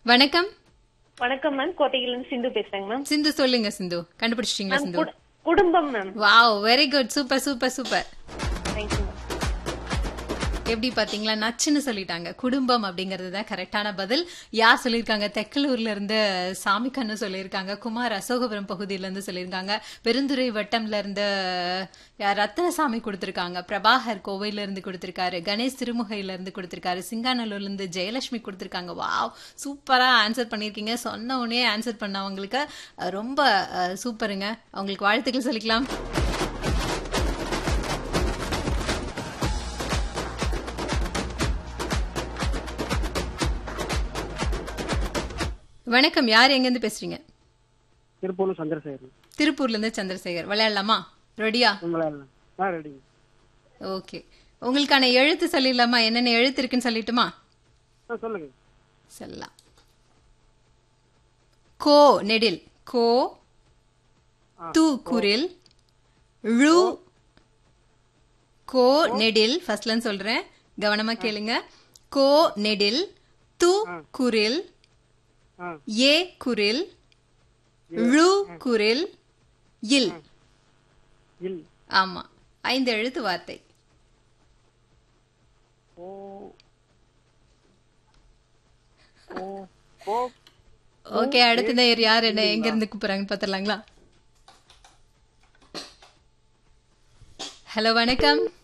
வணக்கம் வணக்கம் மேம் கோட்டையிலிருந்து சிந்து பேசுறேங்க மேம் சிந்து சொல்லுங்க சிந்து கண்டுபிடிச்சிட்டீங்களா மேம் சிந்து குடு- குடும்பம் ma'am wow very good super super super thank you ma'am எப்படி பாத்தீங்களா நச்சுன்னு சொல்லிட்டாங்க குடும்பம் அப்படிங்கிறது தான் கரெக்டான பதில் யார் சொல்லியிருக்காங்க தெக்கலூர்ல இருந்து சாமி கண்ணு சொல்லியிருக்காங்க குமார் அசோகபுரம் பகுதியில இருந்து சொல்லியிருக்காங்க பெருந்துறை வட்டம்ல இருந்து யார் ரத்தனசாமி கொடுத்திருக்காங்க பிரபாகர் கோவையில இருந்து கொடுத்திருக்காரு கணேஷ் திருமுகையில இருந்து கொடுத்திருக்காரு சிங்காநல்லூர்ல இருந்து ஜெயலட்சுமி கொடுத்திருக்காங்க வாவ் சூப்பரா ஆன்சர் பண்ணியிருக்கீங்க சொன்ன உடனே ஆன்சர் பண்ணவங்களுக்கு அஹ், ரொம்ப அஹ், சூப்பருங்க அவங்களுக்கு வாழ்த்துக்கள் சொல்லிக்கலாம் வணக்கம் யார் எங்க இருந்து பேசுறீங்க திருப்பூர்ல சந்திரசேகர் திருப்பூர்ல இருந்து சந்திரசேகர் விளையாடலாமா ரெடியா விளையாடலாம் ஆ ரெடிங்க ஓகே உங்களுக்கான எழுத்து சொல்லிடலாமா என்னென்ன எழுத்து இருக்குன்னு சொல்லட்டுமா ஆ சொல்லுங்க சொல்லலாம் கோ நெடில் கோ து குரில் ழு கோ நெடில் ஃபர்ஸ்ட்ல சொல்றேன் கவனமா கேளுங்க கோ நெடில் து குரில் ஆ ஏ குரில் ழு குரில் இல் இல் ஆமா ஐந்து எழுத்து வார்த்தை ஓ ஓ ஓ ஓகே அடுத்த நேயர் யார் என்ன எங்க இருந்து கூப்பிடுறாங்கன்னு பாத்துடலாங்களா ஹலோ வணக்கம்